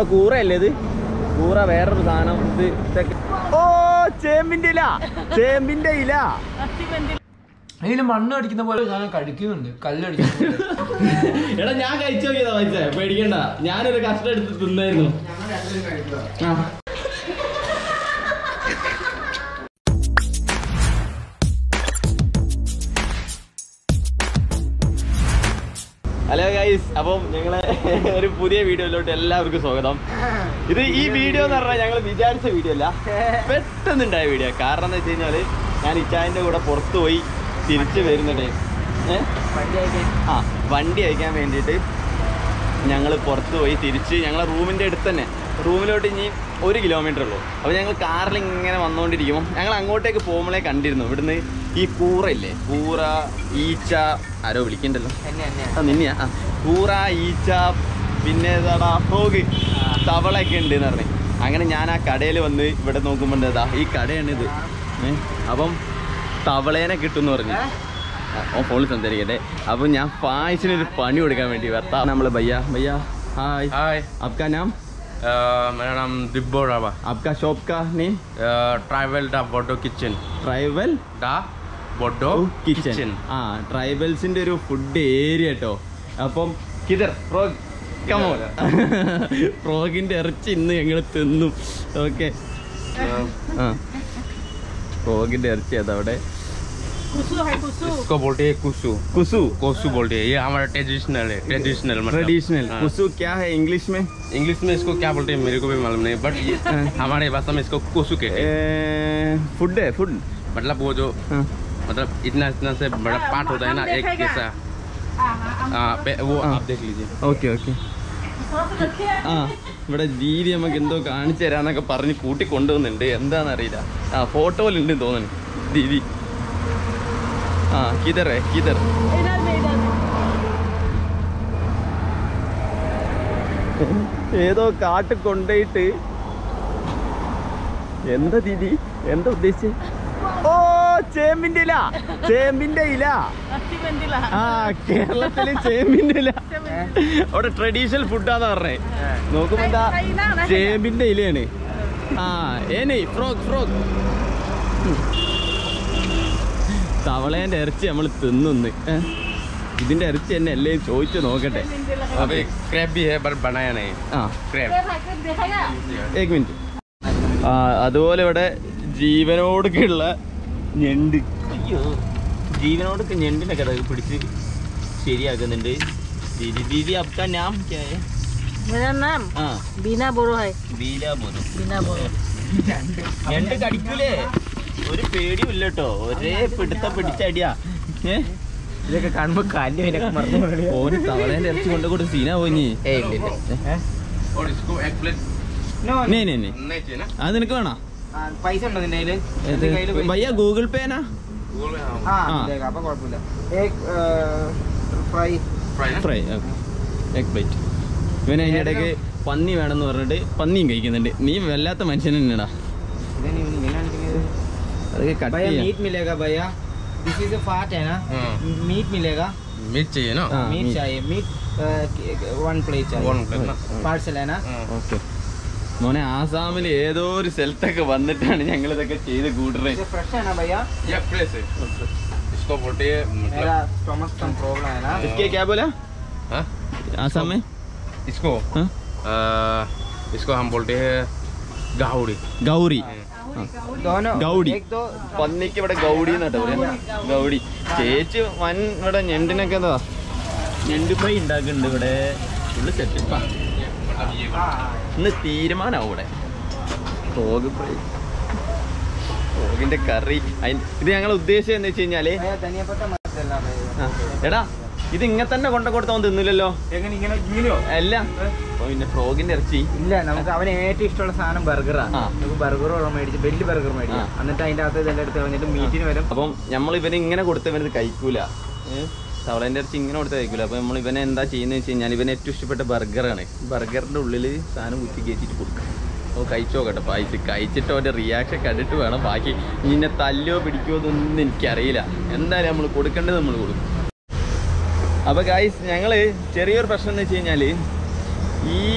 ഇപ്പൊ കൂറയല്ലേ ഇത് കൂറ വേറൊരു സാധനം ഇത് ഇതൊക്കെ ഓ ചേമ്പിന്റെ ഇല ചേമ്പിന്റെ ഇല അതിൽ മണ്ണ് അടിക്കുന്ന പോലെ സാധനം കഴിക്കുന്നുണ്ട് കല്ലടിക്കുന്ന പോലെ. എടാ ഞാൻ കഴിച്ചു നോക്കിയതാ മനസ്സിലായ പേടിക്കണ്ട ഞാനൊരു കഷ്ടം എടുത്ത് തിന്നായിരുന്നു ആ. ഹലോ ഗൈസ് അപ്പം ഞങ്ങളെ ഒരു പുതിയ വീഡിയോയിലോട്ട് എല്ലാവർക്കും സ്വാഗതം ഇത് ഈ വീഡിയോ എന്ന് പറഞ്ഞാൽ ഞങ്ങൾ വിചാരിച്ച വീഡിയോ അല്ല പെട്ടെന്നുണ്ടായ വീഡിയോ കാരണം എന്ന് വെച്ച് കഴിഞ്ഞാൽ ഞാൻ ഇച്ചായൻ്റെ കൂടെ പുറത്ത് പോയി തിരിച്ച് വരുന്നുണ്ട് ഏഹ് ആ വണ്ടി അയക്കാൻ വേണ്ടിയിട്ട് ഞങ്ങൾ പുറത്ത് പോയി തിരിച്ച് ഞങ്ങളെ റൂമിൻ്റെ അടുത്ത് തന്നെ റൂമിലോട്ട് ഇനി ഒരു കിലോമീറ്റർ ഉള്ളൂ അപ്പോൾ ഞങ്ങൾ കാറിൽ ഇങ്ങനെ വന്നുകൊണ്ടിരിക്കുമ്പോൾ ഞങ്ങൾ അങ്ങോട്ടേക്ക് പോകുമ്പോഴേ കണ്ടിരുന്നു ഇവിടുന്ന് ഈ കൂറ ഇല്ലേ കൂറ ഈച്ച ആരോ വിളിക്കണ്ടല്ലോ ആ നിന്നെയാ ആ കൂറ ഈച്ച പിന്നെ ഏതാടാ ഫ്രോഗ് തവളയൊക്കെ ഉണ്ട് എന്ന് പറഞ്ഞു അങ്ങനെ ഞാൻ ആ കടയിൽ വന്ന് ഇവിടെ നോക്കുമ്പോൾ എന്താ ഈ കടയാണ് ഇത് ഏ അപ്പം തവളേനെ കിട്ടും എന്ന് പറഞ്ഞു ഓ ഫോണിൽ സംസാരിക്കട്ടെ അപ്പം ഞാൻ ഫായ്സിനൊരു പണി കൊടുക്കാൻ വേണ്ടി വർത്താ നമ്മൾ ഭയ്യ ഭയ്യ ഹായ് हाय आपका नाम अ, मेरा नाम दिब्बो रावा आपका शॉप का नेम ट्राइवल डा बोडो किचन ട്രൈബൽ डा बोडो കിച്ചൺ किचन ആ ട്രൈബൽസിന്റെ ഒരു ഫുഡ് ഏരിയ കേട്ടോ അപ്പം കിതർ ഫ്രോഗ് കമോൺ ഫ്രോഗിന്റെ ഇറച്ചി ഇന്ന് ഞങ്ങൾ തിന്നു ഓക്കെ ആ ഫ്രോഗിന്റെ ഇറച്ചി അതവിടെ इसको बोलते हैं कुसु കുസു कोसु बोलते हैं ये हमारा ट्रेडिशनल है ट्रेडिशनल मतलब ट्रेडिशनल हाँ। कुसु क्या है इंग्लिश में इंग्लिश में इसको क्या बोलते हैं मेरे को भी मालूम नहीं बट ये हमारे भाषा में इसको कोसु कहते हैं फूड है फूड मतलब वो जो मतलब इतना इतना से बड़ा पार्ट होता है ना एक जैसा हाँ, पे- वो आप देख लीजिए ഓക്കെ ഓക്കെ ആ ഇവിടെ ദീദി നമുക്ക് എന്തോ കാണിച്ചു തരാന്നൊക്കെ പറഞ്ഞ് കൂട്ടി കൊണ്ടുവന്നുണ്ട് എന്താണെന്നറിയില്ല ആ ഫോട്ടോയിലുണ്ട് തോന്നുന്നു ദീദി ആ കിതറേ കിതർ ഏതോ കാട്ട് കൊണ്ടുപോയിട്ട് എന്താ ദീദി എന്താ ഉദ്ദേശിച്ച് ഓ ചേമ്പിന്റെ ഇല ചേമ്പിന്റെ ഇല ആ കേരളത്തില് ചേമ്പിന്റെ ഇല അവിടെ ട്രഡീഷണൽ ഫുഡാന്ന് പറഞ്ഞേ നോക്കുമ്പോ എന്താ ചേമ്പിന്റെ ഇലയാണ് ആ ഏനെ ഫ്രോഗ് ഫ്രോഗ് തവളേന്റെ ഇറച്ചി നമ്മൾ തിന്നുന്ന് ഏ? ഇതിന്റെ ഇറച്ചി തന്നെ അല്ലേ ചോദിച്ചു നോക്കട്ടെ अभी क्रैप भी है बट बनाया नहीं ആ क्रैप ഏക് മിനിറ്റ് ആ അതുപോലെ ഇവിടെ ജീവനോടൊക്കെയുള്ള ഞണ്ട് അയ്യോ ജീവനോടൊക്കെ ഞണ്ടിനൊക്കെ ദാ പിടിച്ച് ശരിയാക്കുന്നുണ്ട് ദീദി ദീദി അബ്കാ നാം ക്യാ ഹൈ मेरा नाम ആ बीना बोरो है ബീല പോലും बीना बोरो ഞണ്ട് കടിക്കൂലേ ഒരു പേടിയും ഇല്ല കേട്ടോ ഒരേ പിടുത്ത പിടിച്ചടിയാ ഏ ഇതൊക്കെ കാണുമ്പോ കാര്യം അതിനൊക്കെ മറന്നു ഓന് തവളേന്റെ ഇറച്ചി കൊണ്ട് കൂടെ സീനാ പോയി और इसको एक प्लेट നേ നേ നേ नहीं चाहिए ना അത് നിനക്ക് വേണോ പൈസ ഉണ്ടോ നിന്റെ കയ്യില് ഏത്? നിന്റെ കയ്യില് പൈസ- ഭയ്യ ഗൂഗിൾ പേനാ गूगल में हाँ ആ ആ. ഇതേക്കാം, അപ്പൊ കുഴപ്പമില്ല ഏക് ഫ്രൈ फ्राई ना ഫ്രൈ എഗ് പ്ലേറ്റ് ഇവന് അതിൻ്റെ ഇടയ്ക്ക് പന്നി വേണമെന്ന് പറഞ്ഞിട്ട് പന്നിയും കഴിക്കുന്നുണ്ട് നീ വല്ലാത്ത മനുഷ്യൻ തന്നെടാ അതൊക്കെ കട്ട് भैया ചെയ്യാം मीट मिलेगा भैया दिस इज फाट है ना हाँ मीट मिलेगा मीट चाहिए ना हाँ, मीट meat. चाहिए मीट वन प्लेट चाहिए वन प्लेट ना पार्सल है ना हाँ। ഓക്കെ മോനെ ആസാമിൽ ഏതോ ഒരു സ്ഥലത്തൊക്കെ വന്നിട്ടാണ് ഞങ്ങൾ ഇതൊക്കെ ചെയ്ത് കൂട്ടുന്നത് ये फ्रेश है ना भैया ये फ्रेश है इसको बोलते हैं मेरा मतलब स्टमक सम प्रॉब्लम है ना इसके क्या बोला हाँ? आसाम में इसको हाँ? अ, इसको हम बोलते हैं गाहुड़ी ഗൗരി दोनों गौड़ी। एक दो പന്നിക്ക് ഇവിടെ ഗൗഡി എന്നാട്ടോ പറയാ ഗൗഡി ചേച്ചി വൻ ഇവിടെ ഞണ്ടിനൊക്കെ എന്താ ഞണ്ട് ഫ്രൈ ഉണ്ടാക്കുന്നുണ്ട് ഇവിടെ ഫുള്ള് സെറ്റപ്പാ ഇന്ന് തീരുമാനമാവും ഇവിടെ ഫ്രോഗ് ഫ്രൈ ഫ്രോഗിന്റെ കറി അയിന് ഇത് ഞങ്ങൾ ഉദ്ദേശിച്ചത് എന്ന് വെച്ച് കഴിഞ്ഞാല് भैया धनिया पत्ता मत डालना ആ, भैया എടാ ഇത് ഇങ്ങനെ തന്നെ കൊണ്ട കൊടുത്തവൻ തിന്നില്ലല്ലോ എങ്ങനെ ഇങ്ങനെ ഗീലോ അല്ല അപ്പൊ പിന്നെ ഫ്രോഗിന്റെ ഇറച്ചി ഇല്ല നമുക്ക് അവന് ഏറ്റവും ഇഷ്ടമുള്ള സാധനം ബർഗറാ ആ. നമുക്ക് ബർഗർ മേടിച്ച് വലിയ ബർഗർ മേടിക്കാം ആ. എന്നിട്ട് അതിന്റെ അകത്ത് ഇതെല്ലാം എടുത്ത് കളഞ്ഞിട്ട് മീറ്റിന് വരും അപ്പം നമ്മൾ ഇവനെ ഇങ്ങനെ കൊടുത്ത് ഇവനത് കഴിക്കൂല ഏ? തവളേന്റെ ഇറച്ചി ഇങ്ങനെ കൊടുത്ത് കഴിക്കൂല അപ്പൊ നമ്മൾ ഇവനെ എന്താ ചെയ്യുന്നത് വെച്ച് കഴിഞ്ഞാൽ ഇവന് ഏറ്റവും ഇഷ്ടപ്പെട്ട ബർഗറാണ് ബർഗറിന്റെ ഉള്ളിൽ സാധനം കുത്തി കയറ്റിട്ട് കൊടുക്കും അപ്പോൾ കഴിച്ചു നോക്കട്ടെ പായസ് കഴിച്ചിട്ട് അവൻ്റെ റിയാക്ഷൻ കണ്ടിട്ട് വേണം ബാക്കി നിന്നെ തല്ലോ പിടിക്കുമോ എന്നൊന്നും എനിക്കറിയില്ല എന്തായാലും നമ്മൾ കൊടുക്കേണ്ടത് നമ്മൾ കൊടുക്കും അപ്പോൾ ഗായ്സ് ഞങ്ങൾ ചെറിയൊരു പ്രശ്നം എന്ന് വെച്ച് കഴിഞ്ഞാൽ ഈ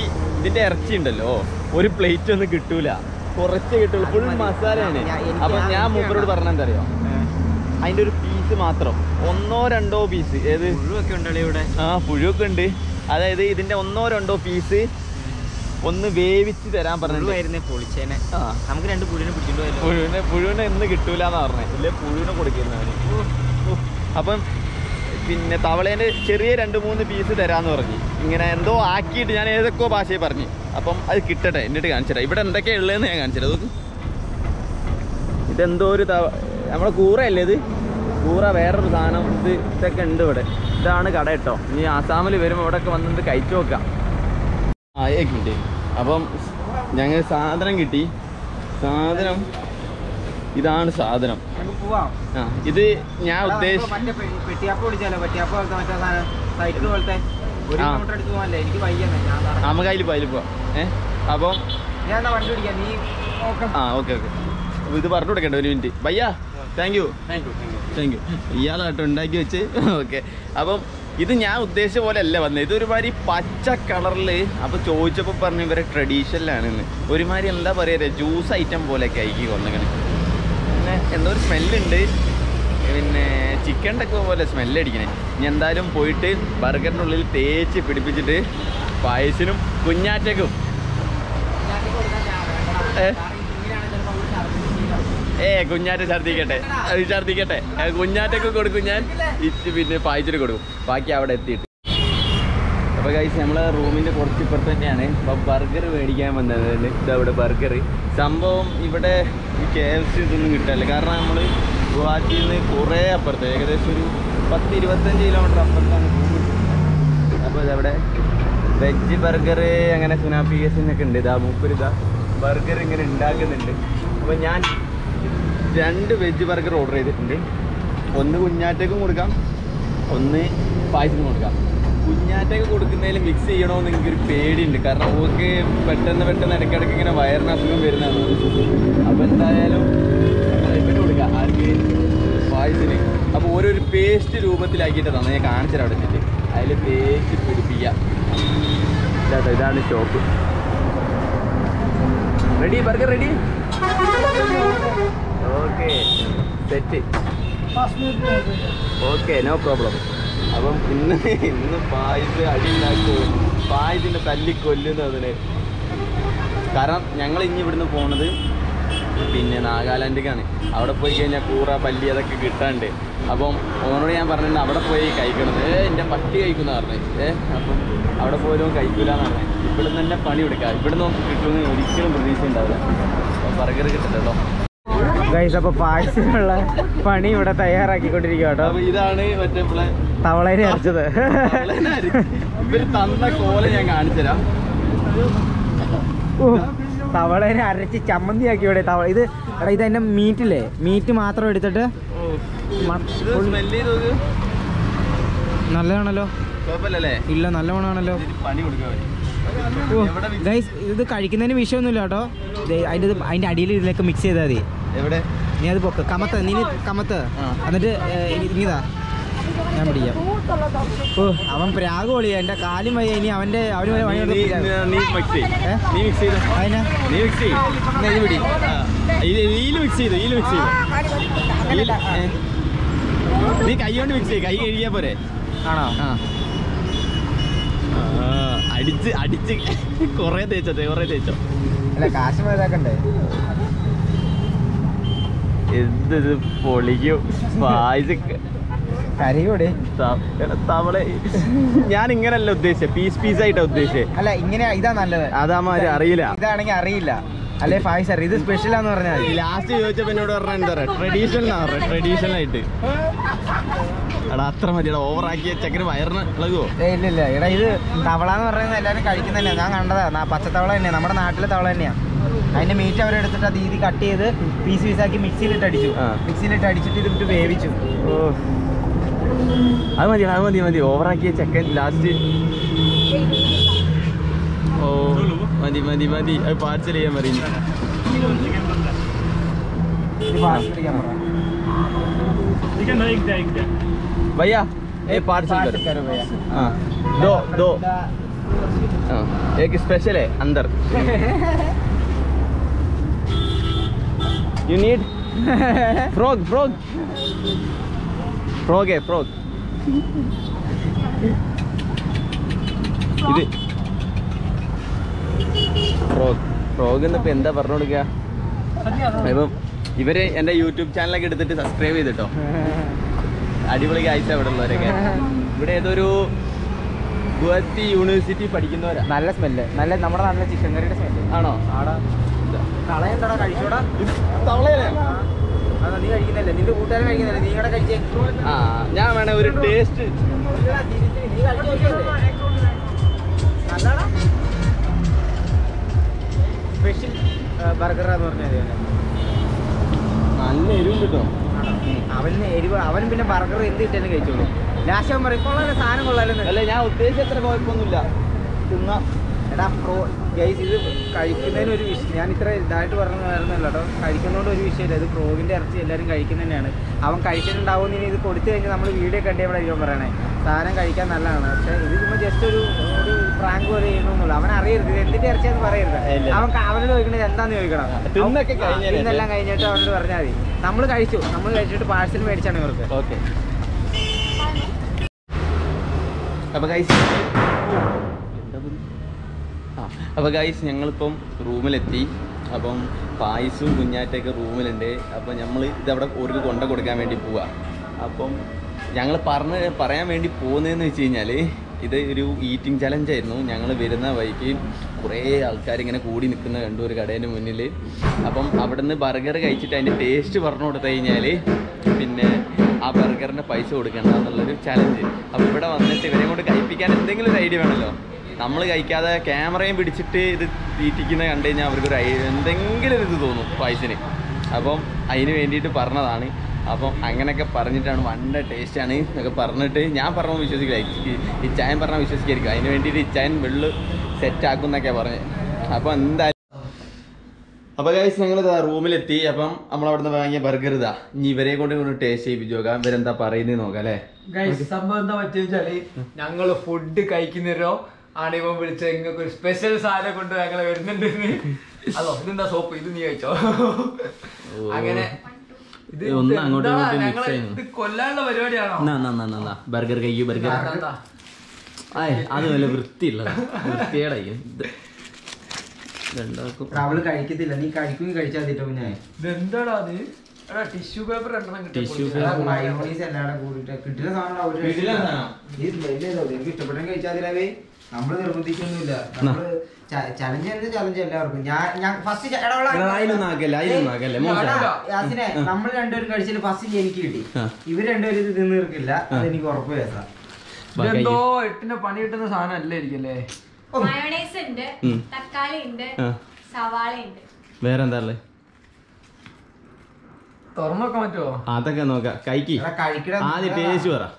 ഇതിന്റെ ഇറച്ചി ഉണ്ടല്ലോ ഒരു പ്ലേറ്റ് ഒന്നും കിട്ടൂല കുറച്ച് കിട്ടുള്ളൂ ഫുൾ മസാലയാണ് അപ്പൊ ഞാൻ മൂപ്പരോട് പറഞ്ഞ എന്താ അറിയോ അതിന്റെ ഒരു പീസ് മാത്രം ഒന്നോ രണ്ടോ പീസ് ഏത് പുഴുവൊക്കെ ഉണ്ടല്ലോ ഇവിടെ ആ പുഴുവൊക്കെ ഉണ്ട് അതായത് ഇതിന്റെ ഒന്നോ രണ്ടോ പീസ് ഒന്ന് വേവിച്ച് തരാൻ പറഞ്ഞു പുഴുവായിരുന്നേ പൊളിച്ചേനെ ആ നമുക്ക് രണ്ട് പുഴുവിനെ പിടിച്ചിട്ട് പോയല്ലോ പുഴുവിനെ പുഴുവിനെ ഇന്ന് കിട്ടൂലെന്നാ പറഞ്ഞത് ഇല്ലേ പുഴുവിനെ കൊടുക്കുന്നവന് അപ്പം പിന്നെ തവളേൻ്റെ ചെറിയ രണ്ട് മൂന്ന് പീസ് തരാന്ന് പറഞ്ഞു ഇങ്ങനെ എന്തോ ആക്കിയിട്ട് ഞാൻ ഏതൊക്കെയോ ഭാഷയിൽ പറഞ്ഞു അപ്പം അത് കിട്ടട്ടെ എന്നിട്ട് കാണിച്ചുതരാം ഇവിടെ എന്തൊക്കെയാ ഉള്ളതെന്ന് ഞാൻ കാണിച്ചുതരാം നോക്ക് ഇതെന്തോ ഒരു തവ നമ്മളെ കൂറയല്ലേ ഇത് കൂറ വേറൊരു സാധനം ഇത് ഇതൊക്കെ ഉണ്ട് ഇവിടെ ഇതാണ് കട കേട്ടോ ഇനി ആസാമിൽ വരുമ്പോൾ ഇവിടെയൊക്കെ വന്നിട്ട് കഴിച്ചു നോക്കാം ആ ഏക്ക് മിനിറ്റ് അപ്പം ഞങ്ങൾ സാധനം കിട്ടി സാധനം ഇതാണ് സാധനം നമുക്ക് പോവാം ആ ഇത് ഞാൻ ഉദ്ദേശിച്ച മറ്റേ പെ- പെട്ടിയാപ്പ വിളിച്ചാലോ പെട്ടിയാപ്പ പോലത്തെ മറ്റേ സാധനം സൈക്കിൾ പോലത്തെ ഒരു ആ. കിലോമീറ്റർ അടുത്ത് പോകാനല്ലേ എനിക്ക് വയ്യെന്ന് ഞാൻ നടക്കാം. നമുക്ക് അതിൽ പോയാലും പോവാം ഏ അപ്പം ഞാൻ എന്നാ വണ്ടി പിടിക്കാം നീ നോക്കാം ആ ഓക്കെ ഓക്കെ ഇത് പറഞ്ഞു കൊടുക്കണ്ട ഒരു മിനിറ്റ് ഭയ്യ താങ്ക് യു താങ്ക് യു ഇയാളാട്ടോ ഉണ്ടാക്കി വെച്ച് ഓക്കെ അപ്പം ഇത് ഞാൻ ഉദ്ദേശിച്ച പോലെ അല്ല വന്നത് ഇത് ഒരുമാതിരി പച്ച കളറിൽ അപ്പോൾ ചോദിച്ചപ്പോൾ പറഞ്ഞു ഇവരെ ട്രഡീഷണലാണെന്ന് ഒരുമാതിരി എന്താ പറയുക ജ്യൂസ് ഐറ്റം പോലെയൊക്കെ ആയിക്കി കൊന്നങ്ങനെ പിന്നെ എന്തോ ഒരു സ്മെല്ലുണ്ട് പിന്നെ ചിക്കൻ്റെ ഒക്കെ പോലെ സ്മെല്ല് അടിക്കണേ ഇനി എന്തായാലും പോയിട്ട് ബർഗറിൻ്റെ ഉള്ളിൽ തേച്ച് പിടിപ്പിച്ചിട്ട് പായസിനും കുഞ്ഞാറ്റക്കും ഏ? ഏ കുഞ്ഞാറ്റ ഛർദ്ദിക്കട്ടെ അത് ഛർദ്ദിക്കട്ടെ ഏ, കുഞ്ഞാറ്റക്ക് കൊടുക്കും ഞാൻ ഇറ്റ് പിന്നെ പായച്ചിട്ട് കൊടുക്കും ബാക്കി അവിടെ എത്തിയിട്ട് അപ്പോൾ കഴിച്ച് നമ്മളെ റൂമിൻ്റെ കുറച്ച് ഇപ്പുറത്ത് തന്നെയാണ് അപ്പോൾ ബർഗർ മേടിക്കാൻ വന്നത് ഇതവിടെ ബർഗർ സംഭവം ഇവിടെ ഈ കെ എഫ് സി ഇതൊന്നും കിട്ടാനില്ല കാരണം നമ്മൾ ഗുവാഹത്തിയിൽ നിന്ന് കുറേ അപ്പുറത്ത് ഏകദേശം ഒരു പത്ത് ഇരുപത്തഞ്ച് കിലോമീറ്റർ അപ്പുറത്താണ് അപ്പോൾ ഇതവിടെ വെജ് ബർഗർ അങ്ങനെ സുനാപ്പി കേസിനൊക്കെ ഉണ്ട് ഇതാ മൂപ്പര് ഇതാ ബർഗർ ഇങ്ങനെ ഉണ്ടാക്കുന്നുണ്ട് അപ്പോൾ ഞാൻ രണ്ട് വെജ് ബർഗർ ഓർഡർ ചെയ്തിട്ടുണ്ട് ഒന്ന് കുഞ്ഞാറ്റക്കും കൊടുക്കാം ഒന്ന് പായസത്തിനും കൊടുക്കാം കുഞ്ഞാറ്റക്ക് കൊടുക്കുന്നതിൽ മിക്സ് ചെയ്യണമെന്ന് എനിക്കൊരു പേടിയുണ്ട് കാരണം ഓക്ക് പെട്ടെന്ന് പെട്ടെന്ന് ഇടയ്ക്കിടയ്ക്ക് ഇങ്ങനെ വയറിന് അസുഖം വരുന്നതാണ് അപ്പോൾ എന്തായാലും ഇവന് കൊടുക്കാം ആർക്ക് പായസത്തിന് അപ്പോൾ ഓരോരു പേസ്റ്റ് രൂപത്തിലാക്കിയിട്ട് തന്നെ ഞാൻ കാണിച്ചുതരാം അവിടെ വെച്ചിട്ട് അതിൽ തേച്ച് പിടിപ്പിക്കാം ഇതാട്ടോ ഇതാണ് shop ready burger ready okay set okay no problem അപ്പം ഇന്ന് ഇന്ന് പായസ് അടി ഉണ്ടാക്കും പായസിൻ്റെ തല്ലി കൊല്ലുന്നതിന് കാരണം ഞങ്ങൾ ഇനി ഇവിടുന്ന് പോണത് പിന്നെ നാഗാലാൻഡിലേക്കാണ് അവിടെ പോയി കഴിഞ്ഞാൽ കൂറ പല്ലി അതൊക്കെ കിട്ടാണ്ട് അപ്പം ഓനോട് ഞാൻ പറഞ്ഞിട്ടുണ്ട് അവിടെ പോയി കഴിക്കണം ഏ എൻ്റെ പട്ടി കഴിക്കുന്ന പറഞ്ഞത് ഏ അപ്പം അവിടെ പോലും കഴിക്കൂല എന്ന് പറഞ്ഞത് ഇവിടുന്ന് തന്നെ പണി കൊടുക്കാം ഇവിടുന്ന് കിട്ടുമെന്ന് ഒരിക്കലും പ്രതീക്ഷ ഉണ്ടാവില്ല അപ്പം ബർഗർ കിട്ടല്ലോ ഗൈസ് അപ്പൊ പായസത്തിനുള്ള പണി ഇവിടെ തയ്യാറാക്കിക്കൊണ്ടിരിക്കുക കേട്ടോ അപ്പൊ ഇതാണ് മറ്റേ നമ്മളെ തവളേനെ അരച്ചത് ഇവര് തന്ന കോല ഞാൻ കാണിച്ചുതരാം ഓ, തവളേനെ അരച്ച് ചമ്മന്തിയാക്കി ഇവിടെ തവള ഇത് എടാ ഇത് അതിന്റെ മീറ്റില്ലേ മീറ്റ് മാത്രം എടുത്തിട്ട് മ- ഇത് സ്മെല് ചെയ്ത് നോക്ക് നല്ലതാണല്ലോ കുഴപ്പമില്ലല്ലേ ഇല്ല നല്ല മണമാണല്ലോ ഇതിന് പണി കൊടുക്കാൻ വേണ്ടി ഓ, എവിടെ mix- ഗൈസ് ഇത് കഴിക്കുന്നതിന് വിഷയമൊന്നുമില്ല കേട്ടോ ദേ, അതിന്റെ ഇത് അതിന്റെ അടിയിൽ ഇതിലേക്ക് മിക്സ് ചെയ്താൽ മതി എവിടെ നീ അത് പൊക്ക് കമത്ത് നീ ഇത് കമത്ത് ആ. എന്നിട്ട് ഏ, ഇ- ഇങ്ങിതാ ഞാൻ പിടിക്കാം ഓ അവൻ പ്രാഗ് പൊളിയാ എന്റെ കാലും വയ്യ ഇനി അവന്റെ അവന് വരെ പണി നീ- കൊടുത്ത് നീ- പിടിക്കാം. നീ മിക്സ് ചെയ്ത് ഏ? നീ മിക്സ് ചെയ്ത് അതിനാ നീ മിക്സ് ചെയ്ത് എന്നാ ഇത് പിടി ഇതിൽ മിക്സ് ചെയ്തു ഇതിൽ മിക്സ് ചെയ്തു ഇതില്- ഏ. നീ കൈ കൊണ്ട് മിക്സ് ചെയ്ത് കൈ കഴുകിയാ പോരെ ആണോ ആ ആ, അടിച്ച് അടിച്ച് കൊറേ തേച്ചോ കൊറേ തേച്ചോ അല്ല കാശ് മതിയാക്കണ്ടേ എന്ത് ഇത് പൊളിക്കും പായസ് കരയൂടെ തവളെ ഞാൻ ഇങ്ങനല്ല ഉദ്ദേശിച്ചത് പീസ് പീസ് ആയിട്ടാ ഉദ്ദേശിച്ചത് അല്ല ഇങ്ങനെ ഇതാ നല്ലത് അതാമാര് അറിയില്ല ഇതാണെങ്കിൽ അറിയില്ല അല്ലെ ഫായ്സ് അറിയാം ഇത് സ്പെഷ്യലാന്ന് പറഞ്ഞാൽ മതി ലാസ്റ്റ് ചോദിച്ചപ്പോ എന്നോട് പറഞ്ഞ എന്താ പറയാ ട്രഡീഷണൽ എന്നാ പറയാ ട്രഡീഷണൽ ആയിട്ട് എടാ അത്ര മതി എടാ ഓവർ ആക്കിയ ചക്കന് വയറിന് ഇളകുവോ ഏയ് ഇല്ല ഇല്ല എടാ ഇത് തവള എന്ന് പറയുന്നത് എല്ലാവരും കഴിക്കുന്നതന്നെ ഞാൻ കണ്ടതാ നാ- പച്ചത്തവള തന്നെയാ നമ്മുടെ നാട്ടിലെ തവള തന്നെയാ അതിന്റെ മീറ്റ് അവരെടുത്തിട്ട് അത് രീതി കട്ട് ചെയ്ത് പീസ് പീസാക്കി മിക്സിയിലിട്ട് അടിച്ചു ആ. മിക്സിയിലിട്ട് അടിച്ചിട്ട് ഇതിട്ട് വേവിച്ചു ഓ അത് മതി അത് മതി മതി ഓവർ ആക്കിയ ചക്കൻ ലാസ്റ്റ് ഓ മതി മതി മതി അത് പാർസൽ ചെയ്യാൻ പറയും ഇത് പാർസൽ ചെയ്യാൻ പറ. भैया ये पार्सल पार्सल करो करो भैया हाँ दो दो हाँ एक स्पेशल है अंदर you need frog frog frog a frog ഇത് ഫ്രോഗ് ഫ്രോഗ് എന്നിപ്പോ എന്താ പറഞ്ഞു കൊടുക്കുക ഇപ്പം ഇവര് എന്റെ യൂട്യൂബ് ചാനലൊക്കെ എടുത്തിട്ട് സബ്സ്ക്രൈബ് ചെയ്തിട്ടോ അടിപൊളി കാഴ്ച ഇവിടെ ഉള്ളവരൊക്കെ ഇവിടെ ഏതൊരു ഗുവാഹത്തി യൂണിവേഴ്സിറ്റി പഠിക്കുന്നവരാ നല്ല സ്മെല്ല് നല്ല നമ്മുടെ നല്ല ചിക്കൻ കറിയുടെ സ്മെല്ല് ആണോ ആടാ കളയണ്ടടാ കഴിച്ചോടാ ഇത് തവളയല്ലേ അതാ നീ കഴിക്കുന്നില്ലേ നിന്റെ കൂട്ടുകാരൻ കഴിക്കുന്നില്ലേ നീ കൂടെ കഴിച്ചേ ആ ഞാൻ വേണേ ഒരു ടേസ്റ്റ് ഇല്ലടാ, തിരിച്ച് നീ കഴിച്ച് നോക്കിയല്ലേ? നല്ലതാടാ. സ്പെഷ്യൽ ബർഗറാന്ന് പറഞ്ഞത് നല്ല എരിവും കിട്ടും അവന് എരിവ് അവൻ പിന്നെ ബർഗർ എന്ത് കിട്ടാനും കഴിച്ചോളൂ ലാസ്റ്റ് അവൻ പറയും കൊള്ളാലോ സാധനം കൊള്ളാലെന്ന് അല്ല ഞാൻ ഉദ്ദേശിച്ച അത്ര കുഴപ്പമൊന്നുമില്ല തിന്നാ എടാ പ്രോ ഗൈസ് ഇത് കഴിക്കുന്നതിന് ഒരു വിഷയം ഞാൻ ഇത്ര ഇതായിട്ട് പറഞ്ഞു വരുന്നില്ല കേട്ടോ കഴിക്കുന്നതുകൊണ്ട് ഒരു വിഷയമില്ല ഇത് പ്രോവിൻ്റെ ഇറച്ചി എല്ലാവരും കഴിക്കുന്ന തന്നെയാണ് അവൻ കഴിച്ചിട്ടുണ്ടാവും ഇനി ഇത് കൊടുത്തു കഴിഞ്ഞാൽ നമ്മൾ വീഡിയോ കണ്ടപ്പോഴായിരിക്കും പറയണേ സാധനം കഴിക്കാൻ നല്ലതാണ് പക്ഷേ ഇത് ചുമ്മാ ജസ്റ്റ് ഒരു ഒരു പ്രാങ്ക് പോലെ ചെയ്യണമെന്നുള്ളൂ അവൻ അറിയരുത് ഇത് എന്തിൻ്റെ ഇറച്ചിയാന്ന് പറയരുത് ഇല്ല. അവൻ ക- അവനോട് ചോദിക്കണത് എന്താന്ന് ചോദിക്കണം തിന്നൊക്കെ ആ, കഴിഞ്ഞതിന് തിന്നെല്ലാം കഴിഞ്ഞിട്ട് അവനോട് പറഞ്ഞാൽ മതി നമ്മൾ കഴിച്ചു നമ്മൾ കഴിച്ചിട്ട് പാഴ്സൽ മേടിച്ചാണ് ഇവർക്ക് ഓക്കെ അപ്പൊ ഗൈസ് ആ അപ്പൊ ഗൈസ് ഞങ്ങളിപ്പം റൂമിലെത്തി അപ്പം പായസവും കുഞ്ഞാറ്റൊക്കെ റൂമിലുണ്ട് അപ്പം നമ്മൾ ഇതവിടെ ഒരു കൊണ്ട കൊടുക്കാൻ വേണ്ടി പോവാ അപ്പം ഞങ്ങൾ പറഞ്ഞ് പറയാൻ വേണ്ടി പോകുന്നതെന്ന് വെച്ച് കഴിഞ്ഞാൽ ഇത് ഒരു ഈറ്റിംഗ് ചലഞ്ച് ആയിരുന്നു ഞങ്ങൾ വരുന്ന വഴിക്ക് കുറേ ആൾക്കാർ ഇങ്ങനെ കൂടി നിൽക്കുന്ന കണ്ടു ഒരു കടേൻ്റെ മുന്നിൽ അപ്പം അവിടുന്ന് ബർഗർ കഴിച്ചിട്ട് അതിൻ്റെ ടേസ്റ്റ് പറഞ്ഞു കൊടുത്തു കഴിഞ്ഞാൽ പിന്നെ ആ ബർഗറിന് പൈസ കൊടുക്കണ്ട എന്നുള്ളൊരു ചലഞ്ച് അപ്പോൾ ഇവിടെ വന്നിട്ട് ഇവരെ കൊണ്ട് കഴിപ്പിക്കാൻ എന്തെങ്കിലും ഒരു ഐഡിയ വേണമല്ലോ നമ്മൾ കഴിക്കാതെ ക്യാമറയും പിടിച്ചിട്ട് ഇത് തീറ്റിക്കുന്ന കണ്ടു കഴിഞ്ഞാൽ അവർക്കൊരു ഐ എന്തെങ്കിലും ഒരു ഇത് തോന്നും പൈസന് അപ്പം അതിന് വേണ്ടിയിട്ട് പറഞ്ഞതാണ് അപ്പം അങ്ങനെയൊക്കെ പറഞ്ഞിട്ടാണ് വണ്ട ടേസ്റ്റാണ് എന്നൊക്കെ പറഞ്ഞിട്ട് ഞാൻ പറഞ്ഞ വിശ്വസിക്കില്ല ഇ- ഇച്ചായൻ പറഞ്ഞാൽ വിശ്വസിക്കായിരിക്കും അതിന് വേണ്ടിയിട്ട് ഇച്ചായൻ വെള്ള് സെറ്റ് ആക്കും എന്നൊക്കെയാണ് പറഞ്ഞത് അപ്പം എന്തായാലും അപ്പൊ ഗൈസ് ഞങ്ങൾ ഇതാ റൂമിലെത്തി അപ്പം നമ്മൾ അവിടുന്ന് വാങ്ങിയ ബർഗർ ഇതാ ഇനി ഇവരെ കൊണ്ട് കൊണ്ട് ടേസ്റ്റ് ചെയ്യിപ്പിച്ചു നോക്കാം ഇവരെന്താ പറയുന്നത് നോക്കാം അല്ലേ ഗൈസ് സംഭവം എന്താ പറ്റിയെച്ചാല് ഞങ്ങള് ഫുഡ് കഴിക്കുന്നവരോ ആണ് ഇവൻ വിളിച്ചത് നിങ്ങൾക്ക് ഒരു സ്പെഷ്യൽ സാധനം കൊണ്ട് ഞങ്ങള് വരുന്നുണ്ട് അതോ ഇതെന്താ സോപ്പ് ഇത് നീ കഴിച്ചോ അങ്ങനെ ഇത് ഒന്ന് ഇത് അങ്ങോട്ടും എന്താ? ഇങ്ങോട്ടും mix ഞങ്ങള് ചെയ്യുന്നു. ഇത് കൊല്ലാനുള്ള പരിപാടിയാണോ ബർഗർ കഴിക്കൂ ബർഗർ എന്താ, എന്താ? അത് വല്ല വൃത്തിയുള്ളതാ വൃത്തിയുടെ ഇത് രണ്ടാക്കും അവള് കഴിക്കത്തില്ല നീ കഴിക്കുകയും കഴിച്ചാൽ മതിട്ടോ ഞാൻ ഇതെന്താടാ അത് എടാ ടിഷ്യൂ പേപ്പർ രണ്ടെണ്ണം കിട്ടിയ Tissue പൊളിച്ച്. paper. മയോണീസ് എല്ലാടെ കൂടിയിട്ട് കിട്ടുന്ന സാധനം ഒരു കിട്ടുന്ന സാധനം? ഈ smell ചെയ്തോ, നിനക്ക് ഇഷ്ടപ്പെട്ടെങ്കിൽ കഴിച്ചാൽ അതിലവേ നമ്മള് നിർബന്ധിക്കൊന്നുമില്ല നമ്മള് ചലഞ്ച് ചെയ്യുന്നത് ചലഞ്ച് എല്ലാവർക്കും ഞാൻ ഞാൻ ഫസ്റ്റ് എടാ, അതിലൊന്നും ആക്കല്ലേ, അതിലൊന്നും ആക്കല്ലേ, മോശം. യാസിനെ നമ്മൾ രണ്ടുപേരും കഴിച്ചിട്ട് ഫസ്റ്റ് എനിക്ക് കിട്ടി ആ. ഇവർ രണ്ടുപേരും ഇത് തിന്നു തീർക്കില്ല അതെനിക്ക് ഉറപ്പ് വേസാ ഇതെന്തോ എട്ടിന്റെ പണി കിട്ടുന്ന സാധനം അല്ലേ ഇരിക്കല്ലേ മയോണൈസ് ഉണ്ട് ഉം. തക്കാളി ഉണ്ട് ആ. സവാള ഉണ്ട് വേറെന്താ ഉള്ളത് തുറന്നോക്കാൻ പറ്റുമോ അതൊക്കെ നോക്കാം കൈക്ക് എടാ, കഴിക്കടാ, ആദ്യം നിങ്ങളാ. ടേസ്റ്റ് പറ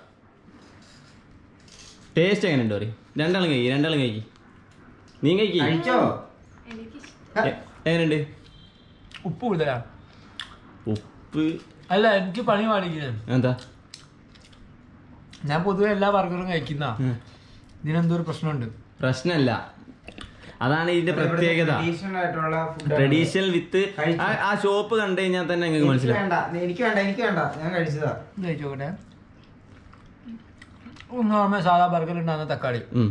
ടേസ്റ്റ് എങ്ങനെയുണ്ട് പറയും രണ്ടാളും കഴിക്കും രണ്ടാളും കഴിക്കും നീ കഴിക്കും കഴിച്ചോ എനിക്കിഷ്ടം എങ്ങനെയുണ്ട് ഉപ്പ് കൂടുതലാ ഉപ്പ് അല്ല എനിക്ക് പണി പാടിക്കുന്നത് എന്താ ഞാൻ പൊതുവെ എല്ലാ ബർഗറും കഴിക്കുന്ന ഉം. ഇതിനെന്തോ ഒരു പ്രശ്നമുണ്ട് പ്രശ്നമല്ല അതാണ് ഇതിന്റെ പ്രത്യേകത ട്രഡീഷണൽ ആയിട്ടുള്ള ഫുഡ് ട്രഡീഷണൽ വിത്ത് കഴിച്ചു. ആ ഷോപ്പ് കണ്ടു കഴിഞ്ഞാൽ തന്നെ നിങ്ങൾക്ക് എനിക്ക് മനസ്സിലാവും വേണ്ട എനിക്ക് വേണ്ട എനിക്ക് വേണ്ട ഞാൻ കഴിച്ചതാ ഇത് കഴിച്ചോക്കട്ടെ നോർമൽ സാധാ ബർഗർ ഉണ്ടാകുന്ന തക്കാളി ഉം.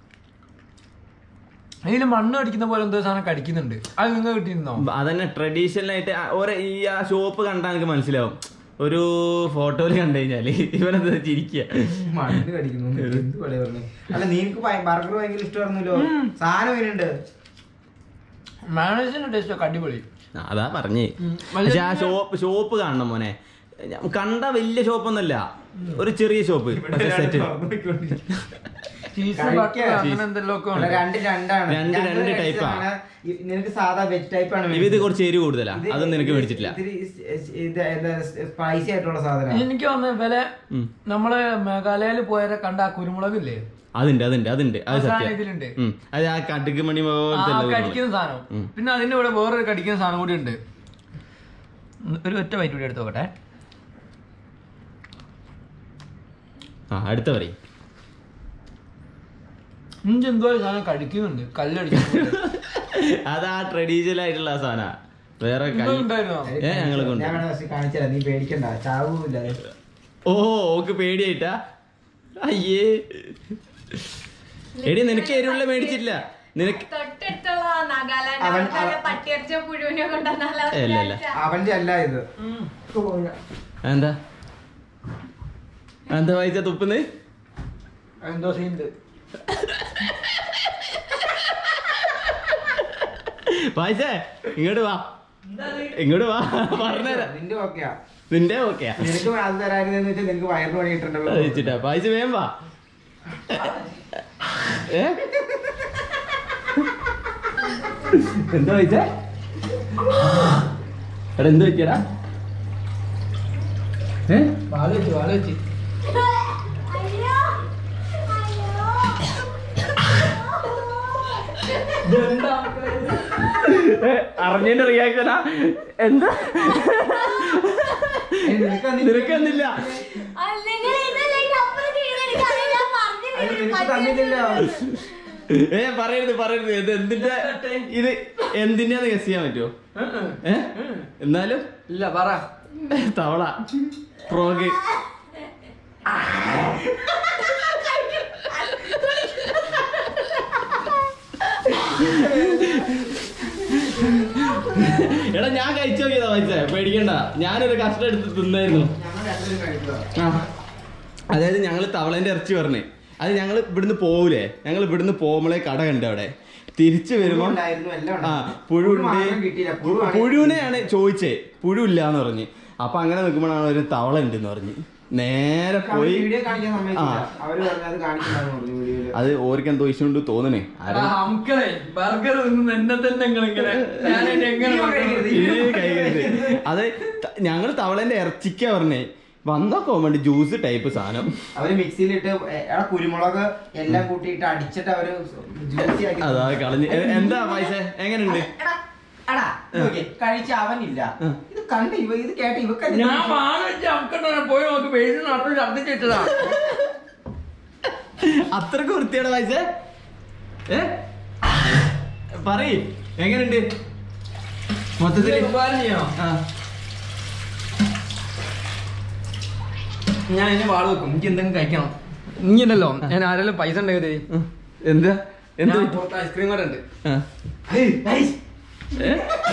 അതിൽ മണ്ണ് കടിക്കുന്ന പോലെ എന്തോ സാധനം കടിക്കുന്നുണ്ട് അത് നിങ്ങൾ കിട്ടിയിരുന്നോ അതന്നെ ട്രഡീഷണൽ ആയിട്ട് ആ ഓരോ ഈ ആ ഷോപ്പ് കണ്ടാൽ എനിക്ക് മനസ്സിലാവും ഒരു ഫോട്ടോയിൽ കണ്ടു കഴിഞ്ഞാല് ഇവനെന്താ ചിരിക്കുക മണ്ണ് കടിക്കുന്നു എന്ത് പോലെ പറഞ്ഞു അല്ല നിനക്ക് ബർഗർ ഭയങ്കര ഇഷ്ടമായിരുന്നല്ലോ സാധനം ഇതിനുണ്ട് മാനേജിന്റെ ടേസ്റ്റ് ഒക്കെ അടിപൊളി ആ, അതാ പറഞ്ഞേ ഉം. പക്ഷെ ആ ഷോപ്പ് ഷോപ്പ് കാണണം മോനെ ഞാൻ കണ്ട വലിയ ഷോപ്പൊന്നുമല്ല ഒരു ചെറിയ ഷോപ്പ് പക്ഷെ സെറ്റ് ചീസ് കഴിക്കാം. ബട്ടർ അങ്ങനെ എന്തെല്ലാം ഒക്കെ അല്ല, ഉണ്ട് രണ്ട് രണ്ടാണ് രണ്ട് ഞങ്ങള് രണ്ട് കഴിച്ചതാണ്. ടൈപ്പാ. ഇ- നിനക്ക് സാധാ വെജ് ടൈപ്പ് ആണ് ഇത് കുറച്ച് എരിവ് കൂടുതലാ അതൊന്നും നിനക്ക് മേടിച്ചിട്ടില്ല സ്പൈസി ആയിട്ടുള്ള സാധനം എനിക്ക് വന്ന വില ഉം. നമ്മള് മേഘാലയയിൽ പോയവരെ കണ്ട ആ കുരുമുളക് ഇല്ലേ അതുണ്ട് അതുണ്ട് അതുണ്ട് അത് ആ സാധനം സത്യം ഇതിലുണ്ട്. ഉം. അത് ആ കടുക് മണി ആ പോലത്തെ ഉള്ള കടിക്കുന്ന കുരുമുളക്. സാധനം ഉം. പിന്നെ അതിന്റെ കൂടെ വേറൊരു കടിക്കുന്ന സാധനം കൂടി ഉണ്ട് ഉം, ഒരു ഒറ്റ വൈറ്റ് കൂടി എടുത്ത് നോക്കട്ടെ ആ അടുത്ത പറയും ഇഞ്ചി എന്തോ ഒരു സാധനം കടിക്കുന്നുണ്ട് കല്ലടിക്കുന്നുണ്ട് അതാ ട്രഡീഷണൽ ആയിട്ടുള്ള സാധന വേറെ കൈ- ഉണ്ടായിരുന്നോ ഏ ഞങ്ങള് കൊണ്ട് ഞാൻ വേണേ ഫസ്റ്റ് കാണിച്ചുതരാം നീ പേടിക്കണ്ട ചാവൂല്ല ഓ ഓക്ക് പേടിയായിട്ടാ അയ്യേ എടി നിനക്ക് എരിവുള്ള മേടിച്ചില്ല നിനക്ക് തൊട്ടടുത്തുള്ള നാഗാലാൻഡ് അവൻ- അവിടെ അവൻ- പട്ടിയടിച്ച പുഴുവിനെ കൊണ്ടുവന്നാലോ ഇല്ല, ഇല്ല. അവന്റെ അല്ല ഇത് എന്താ എന്താ വായിച്ച തുപ്പുന്ന് എന്തോ സീനുണ്ട് വായിച്ചേ ഇങ്ങോട്ട് വാ ഇങ്ങോട്ട് വാ പറഞ്ഞുതരാം നിന്റെ ഓക്കെയാ നിന്റെ ഓക്കെയാ നിനക്ക് അത് തരാനെന്ന് വെച്ചാൽ നിനക്ക് വയറിന് പണി കിട്ടണ്ടല്ലോ വായിച്ചിട്ടാ വായിച്ച് വേം വാ ഏ എന്താ വായിച്ചേ എടാ എന്ത് പറ്റിയടാ ഏ വാല വെച്ച് വാല വെച്ച് അറിഞ്ഞതിന്റെ റിയാക്ഷനാ എന്താ നിനക്ക് നിനക്ക് എന്തില്ല അല്ലെങ്കിൽ ഇതല്ലെങ്കിൽ അപ്പുറം ചെയ്യണം. എനിക്കറിയില്ല. ഞാൻ പറഞ്ഞില്ലേ, നിനക്ക് തന്നില്ലല്ലോ ഏ പറയരുത് പറയരുത് ഇത് എന്തിന്റെ ഇത് എന്തിന്റെന്ന് ഗസ് ചെയ്യാൻ പറ്റുമോ ഏ എന്നാലും ഇല്ല പറ തവള ഫ്രോഗ് എടാ ഞാൻ കഴിച്ചു നോക്കിയതാ വായിച്ചേ പേടിക്കണ്ട ഞാനൊരു കഷ്ടം എടുത്ത് തിന്നായിരുന്നു ഞങ്ങൾ രണ്ടുപേരും കഴിച്ചതാ. ആ അതായത് ഞങ്ങൾ തവളേന്റെ ഇറച്ചി പറഞ്ഞേ അത് ഞങ്ങൾ ഇവിടുന്ന് പോവൂലേ ഞങ്ങൾ ഇവിടുന്ന് പോകുമ്പോഴേ കട കണ്ട് അവിടെ തിരിച്ചു വരുമ്പോ ഉണ്ടായിരുന്നു, എല്ലാം ആ ഉണ്ടായിരുന്നു. പുഴു പുഴു മാത്രം കിട്ടിയില്ല. പുഴു ആണെങ്കിൽ പുഴുവിനെയാണ് ചോദിച്ചേ പുഴു ഇല്ലാന്ന് പറഞ്ഞ് അപ്പൊ അങ്ങനെ നിൽക്കുമ്പോഴാണ് ഒരു തവള ഉണ്ടെന്ന് പറഞ്ഞ് നേരെ അവര് പോയി വീഡിയോ കാണിക്കാൻ സമ്മതിച്ചില്ല ആ. അവര് പറഞ്ഞു അത് കാണിക്കണ്ടെന്ന് പറഞ്ഞു വീഡിയോയില് അത് ഓർക്ക് എന്തോ ഇഷ്യൂ ഉണ്ട് തോന്നണേ ആരും നമുക്കേ ബർഗർ നിന്ന് എന്നെ തന്നെ നിങ്ങൾ ഇങ്ങനെ ഞാനിനി എങ്ങനെ കഴിക്കരുത്. ഇത് കഴിക്കരുത് അത് ത- ഞങ്ങള് തവളേന്റെ ഇറച്ചിക്കാ പറഞ്ഞേ വന്നോക്കോ വേണ്ടി ജ്യൂസ് ടൈപ്പ് സാധനം അവര് മിക്സിയിലിട്ട് എടാ കുരുമുളക് എല്ലാം കൂട്ടിയിട്ട് അടിച്ചിട്ട് അവര് ജ്യൂസി ആക്കി അതാ കളഞ്ഞ് എ- എന്താ പൈസ എങ്ങനെയുണ്ട് എടാ, എടാ, നോക്കിയേ, കഴിച്ച അവനില്ല ഇത് കണ്ട് ഇവ ഇത് കേട്ട് ഇവക്ക് ഞാൻ വാള വെച്ച് നമുക്കെന്നെ പോയി നോക്ക് വെയിൽ നാട്ടിൽ ഛർദ്ദിച്ചിട്ടതാ അത്രക്ക് വൃത്തിയുടെ പൈസ ഏ പറയ് എങ്ങനെയുണ്ട് മൊത്തത്തില് ഉപകാരം ചെയ്യണോ ആ. ഞാൻ ഇതിന് വാള് വെക്കും എനിക്ക് എന്തെങ്കിലും കഴിക്കണം ഇങ്ങനല്ലോ ഞാൻ ആരെങ്കിലും പൈസ ഉണ്ടെങ്കിൽ തരി. ഉം. എന്താ എന്ത് ഞാൻ പുറത്ത് ഐസ്ക്രീം കൂടെ ഉണ്ട് ആ. ഏ?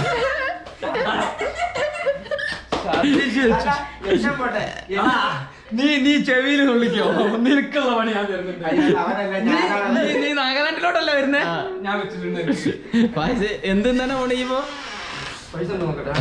പോട്ടെ ആ, നീ നീ ചെവിയിൽ വിളിക്കോ നിനക്കുള്ള പണി ഞാൻ തരുന്നുണ്ട് അവനല്ല നീ- ഞാനാണ് നീ- നീ നാഗാലാൻഡിലോട്ടല്ല വരുന്നേ ആ. ഞാൻ വെച്ചിട്ടുണ്ട് പൈസ എന്തെന്നാണ് പോണീപ്പോ പൈസ ഒന്ന് നോക്കട്ടെ